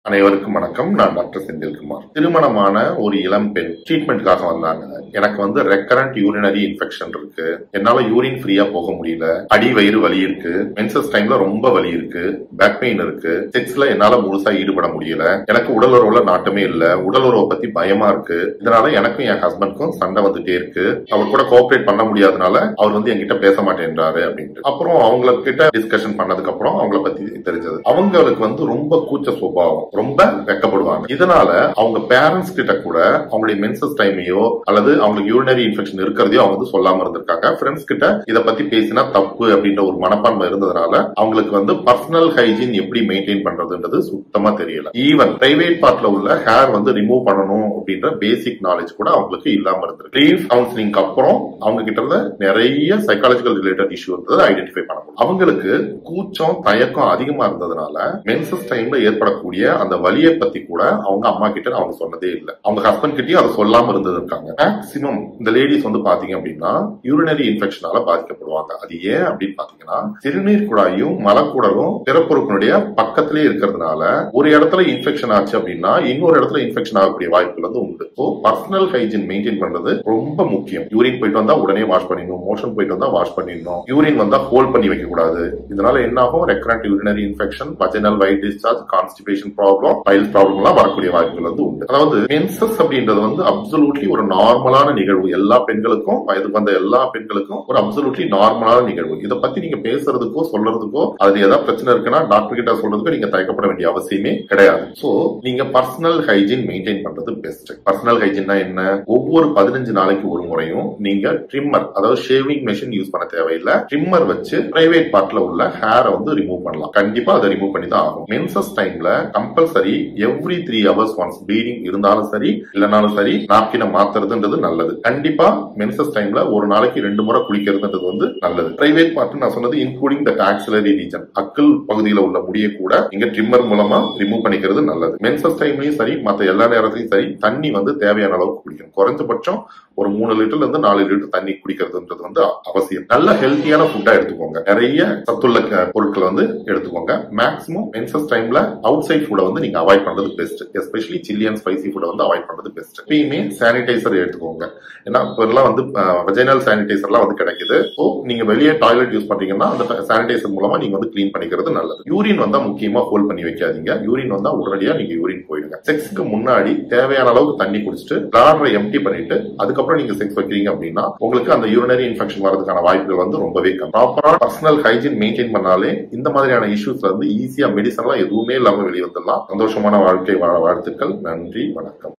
அனைவருக்கும் வணக்கம் நான் டாக்டர் செந்தில்குமார் திருமணமான ஒரு இளம் பெண் ட்ரீட்மெண்ட்காக வந்தாங்க எனக்கு வந்து ரெக்கரண்ட் யூரினரி இன்ஃபெக்ஷன் இருக்கு என்னால யூரின் ஃப்ரீயா போக முடியல அடி வயிறு வலி இருக்கு மென்சஸ் டைம்ல ரொம்ப வலி இருக்கு பேக் பெயின் இருக்கு செக்ஸ்ல என்னால முழுசா ஈடுபட முடியல எனக்கு உடல் உறவுல நாட்டமே இல்ல உடல் உறவை பத்தி பயமா இருக்கு இதனால எனக்கும் என் ஹஸ்பண்ட்க்கும் சண்டை வந்துட்டே இருக்கு அவர் கூட கோஆபரேட் பண்ண முடியாதனால அவர் வந்து என்கிட்ட பேச மாட்டேன்றாரு அப்படின்ட்டு அப்புறம் அவங்கள கிட்ட டிஸ்கஷன் பண்ணதுக்கு அப்புறம் அவங்கள பத்தி தெரிஞ்சது அவங்களுக்கு வந்து ரொம்ப கூச்ச சுபாவம் ரொம்ப வெக்கப்படுவாங்க இதனால அவங்க பேரண்ட்ஸ் கிட்ட கூட அவங்களுடைய மென்சஸ் டைமையோ அல்லது அவங்களுக்கு யூரினரி இன்ஃபெக்ஷன் இருக்கிறதையோ அவங்க வந்து சொல்லாம இருந்திருக்காங்க ஃப்ரெண்ட்ஸ் கிட்ட இத பத்தி பேசினா தப்பு அப்படின்ற ஒரு மனப்பான்மை இருந்ததுனால அவங்களுக்கு வந்து பர்சனல் ஹைஜீன் எப்படி மெயின்டைன் பண்றதுன்றது சுத்தமா தெரியல ஈவன் பிரைவேட் பார்ட்ல உள்ள ஹேர் வந்து ரிமூவ் பண்ணணும் அப்படின்ற பேசிக் நாலேஜ் கூட அவங்களுக்கு இல்லாம இருந்திருக்கு ப்ரீ கவுன்சிலிங்க்கு அப்புறம் அவங்க கிட்ட இருந்து நிறைய சைக்காலஜிக்கல் ரிலேட்டட் இஷ்யூ இருந்ததை ஐடென்டிஃபை பண்ண முடியும் அவங்களுக்கு கூச்சம் தயக்கம் அதிகமா இருந்ததுனால மென்சஸ் டைம்ல ஏற்படக்கூடிய அந்த வலியை பத்தி கூட அவங்க அம்மா கிட்ட அவங்க சொன்னதே இல்லை அவங்க ஹஸ்பண்ட் கிட்டயும் அதை சொல்லாம இருந்தது இருக்காங்க மேக்சிமம் இந்த லேடிஸ் வந்து பாத்தீங்க அப்படின்னா யூரினரி இன்ஃபெக்ஷனால பாதிக்கப்படுவாங்க அது ஏன் அப்படின்னு பாத்தீங்கன்னா சிறுநீர் குழாயும் மலக்குடலும் பிறப்புறுப்பினுடைய பக்கத்திலே இருக்கிறதுனால ஒரு இடத்துல இன்ஃபெக்ஷன் ஆச்சு அப்படின்னா இன்னொரு இடத்துல இன்ஃபெக்ஷன் ஆகக்கூடிய வாய்ப்புகள் வந்து உண்டு ஸோ பர்சனல் ஹைஜீன் மெயின்டைன் பண்றது ரொம்ப முக்கியம் யூரின் போயிட்டு வந்தா உடனே வாஷ் பண்ணிடணும் மோஷன் போயிட்டு வந்தா வாஷ் பண்ணிடணும் யூரின் வந்தா ஹோல்ட் பண்ணி வைக்க கூடாது இதனால என்ன ஆகும் recurrent urinary infection vaginal white discharge constipation problem piles problem எல்லாம் வரக்கூடிய வாய்ப்புகள் வந்து உண்டு அதாவது மென்சஸ் அப்படின்றது வந்து அப்சல்யூட்லி ஒரு நார்மலான நிகழ்வு எல்லா பெண்களுக்கும் வயதுக்கு வந்த எல்லா பெண்களுக்கும் ஒரு அப்சல்யூட்லி நார்மலான நிகழ்வு இதை பத்தி நீங்க பேசுறதுக்கோ சொல்றதுக்கோ அதுல ஏதாவது பிரச்சனை இருக்குன்னா டாக்டர் கிட்ட சொல்றதுக்கோ நீங்க தயக்கப்பட வேண்டிய அவசியமே கிடையாது சோ நீங்க பர்சனல் ஹைஜீன் மெயின்டைன் பண்றது பெஸ்ட் பர்சனல் ஹைஜீன்னா என்ன ஒவ்வொரு பதினஞ்சு நாளைக்கு ஒரு முறையும் நீங்க ட்ரிம்மர் அதாவது ஷேவிங் மெஷின் யூஸ் பண்ண தேவையில்லை ட்ரிம்மர் வச்சு பிரைவேட் பார்ட்ல உள்ள ஹேரை வந்து ரிமூவ் பண்ணலாம் கண்டிப்பா அதை ரிமூவ் பண்ணி தான் ஆகும் மென்சஸ் டைம்ல compulsory every three hours once bleeding இருந்தாலும் சரி இல்லைனாலும் சரி நாப்கினை மாத்துறதுன்றது நல்லது கண்டிப்பா மென்சஸ் டைம்ல ஒரு நாளைக்கு ரெண்டு முறை குளிக்கிறதுன்றது வந்து நல்லது பிரைவேட் பார்ட் நான் சொன்னது இன்க்ளூடிங் த ஆக்சிலரி ரீஜன் அக்கல் பகுதியில உள்ள முடிய கூட இங்க ட்ரிம்மர் மூலமா ரிமூவ் பண்ணிக்கிறது நல்லது மென்சஸ் டைம்லயும் சரி மத்த எல்லா நேரத்திலையும் சரி தண்ணி வந்து தேவையான அளவுக்கு குடிக்கணும் குறைஞ்சபட்சம் ஒரு மூணு லிட்டர்ல இருந்து நாலு லிட்டர் தண்ணி குடிக்கிறதுன்றது வந்து அவசியம் நல்ல ஹெல்த்தியான ஃபுட்டா எடுத்துக்கோங்க நிறைய சத்துள்ள க- பொருட்களை வந்து எடுத்துக்கோங்க மேக்ஸிமம் மென்சஸ் டைம்ல அவுட் சைட் ஃபுட்டை வந்து நீங்க அவாய்ட் பண்றது best especially chilli and spicy ஃபுட்டை வந்து அவாய்ட் பண்றது பெஸ்ட் எப்பயுமே சானிடைசர் எடுத்துக்கோங்க ஏன்னா இப்ப எல்லாம் வந்து வெஜைனல் சானிடைசர்லாம் வந்து கிடைக்குது ஸோ நீங்க வெளியே டாய்லெட் யூஸ் பண்றீங்கன்னா அந்த சானிடைசர் மூலமா நீங்க வந்து க்ளீன் பண்ணிக்கிறது நல்லது யூரின் வந்தா முக்கியமா ஹோல்ட் பண்ணி வைக்காதீங்க யூரின் வந்தா உடனடியா நீங்க யூரின் போயிடுங்க செக்ஸ்க்கு முன்னாடி தேவையான அளவுக்கு தண்ணி குடிச்சிட்டு பிளாடரை எம்டி பண்ணிட்டு அதுக்கப்புறம் நீங்க செக்ஸ் வைக்கிறீங்க அப்படின்னா உங்களுக்கு அந்த யூரினரி இன்ஃபெக்ஷன் வரதுக்கான வாய்ப்புகள் வந்து ரொம்பவே கம்மி ப்ராப்பரா பர்சனல் ஹைஜீன் மெயின்டைன் பண்ணாலே இந்த மாதிரியான இஷ்யூஸ்ல இருந்து ஈஸியா மெடிசன்லாம் எதுவுமே இல்லாம வெளியே வந்துடலாம் சந்தோஷமான வாழ்க்கை வாழ வாழ்த்துக்கள் நன்றி வணக்கம்